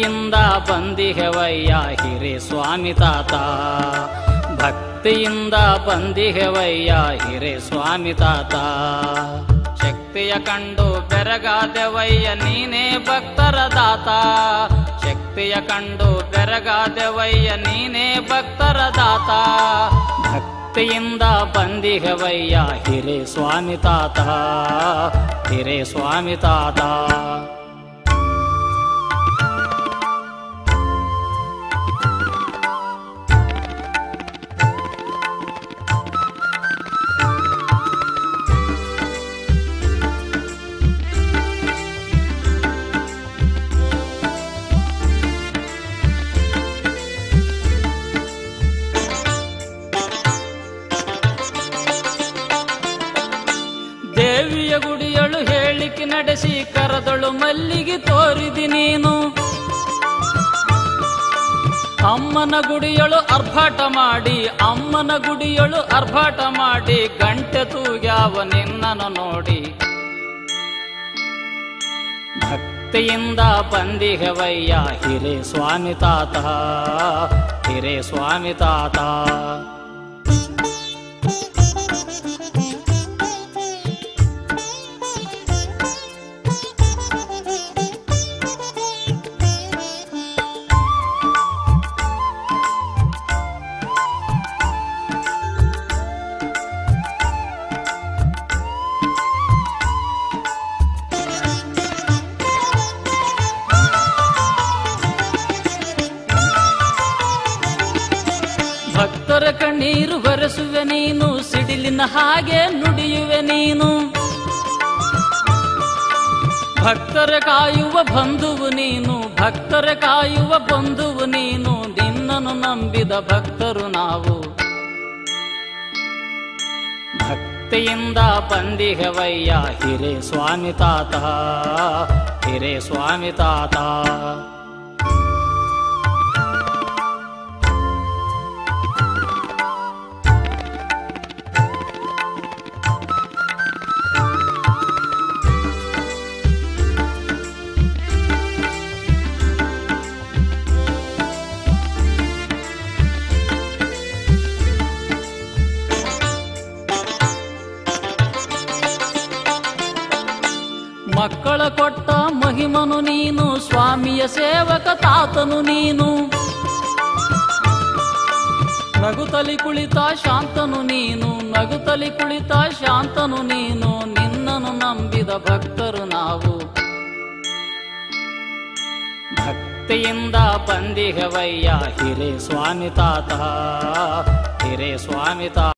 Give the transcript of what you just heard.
ಭಕ್ತಿಯಿಂದ ಬಂದಿಹೆವಯ್ಯ ಹಿರೇ ಸ್ವಾಮಿ ತಾತ ಭಕ್ತಿಯಿಂದ ಬಂದಿಹೆವಯ್ಯ ಹಿರೇ ಸ್ವಾಮಿ ತಾತ ಶಕ್ತಿಯ ಕಂಡು ಬೆರಗಾದೆವಯ್ಯ ನೀನೇ ಭಕ್ತರ ದಾತ ಶಕ್ತಿಯ ಕಂಡು ಬೆರಗಾದೆವಯ್ಯ ನೀನೇ ಭಕ್ತರ ದಾತ ಭಕ್ತಿಯಿಂದ ಬಂದಿಹೆವಯ್ಯ ಹಿರೇ ಸ್ವಾಮಿ ತಾತ ಹಿರೇ ಸ್ವಾಮಿ ತಾತ ದೇವಿಯ ಗುಡಿಯಳು ಹೇಳಿಕೆ ನಡೆಸಿ ಕರದಳು ಮಲ್ಲಿಗೆ ತೋರಿದಿ ನೀನು ಅಮ್ಮನ ಗುಡಿಯಳು ಅರ್ಭಾಟ ಮಾಡಿ ಅಮ್ಮನ ಗುಡಿಯಳು ಅರ್ಭಾಟ ಮಾಡಿ ಗಂಟೆ ತೂಗ್ಯಾವ ನಿನ್ನನ್ನು ನೋಡಿ ಭಕ್ತಿಯಿಂದ ಬಂದಿಹೆವಯ್ಯ ಹಿರೇ ಸ್ವಾಮಿ ತಾತ ಹಿರೇ ಸ್ವಾಮಿ ತಾತ ಭಕ್ತರ ಕಣ್ಣೀರು ಬರೆಸುವೆ ನೀನು ಸಿಡಿಲಿನ ಹಾಗೆ ನುಡಿಯುವೆ ನೀನು ಭಕ್ತರ ಕಾಯುವ ಬಂಧುವು ನೀನು ಭಕ್ತರ ಕಾಯುವ ಬಂಧುವು ನೀನು ನಿನ್ನನ್ನು ನಂಬಿದ ಭಕ್ತರು ನಾವು ಭಕ್ತಿಯಿಂದ ಬಂದಿಹೆವಯ್ಯ ಹಿರೇ ಸ್ವಾಮಿ ತಾತ ಹಿರೇ ಸ್ವಾಮಿ ತಾತ ಮಕ್ಕಳ ಕೊಟ್ಟ ಮಹಿಮನು ನೀನು ಸ್ವಾಮಿಯ ಸೇವಕ ತಾತನು ನೀನು ನಗುತಲಿ ಕುಳಿತ ಶಾಂತನು ನೀನು ನಗುತಲಿ ಕುಳಿತ ಶಾಂತನು ನೀನು ನಿನ್ನನ್ನು ನಂಬಿದ ಭಕ್ತರು ನಾವು ಭಕ್ತಿಯಿಂದ ಬಂದಿಹೆವಯ್ಯ ಹಿರೇ ಸ್ವಾಮಿ ತಾತ ಹಿರೇ ಸ್ವಾಮಿ ತಾತ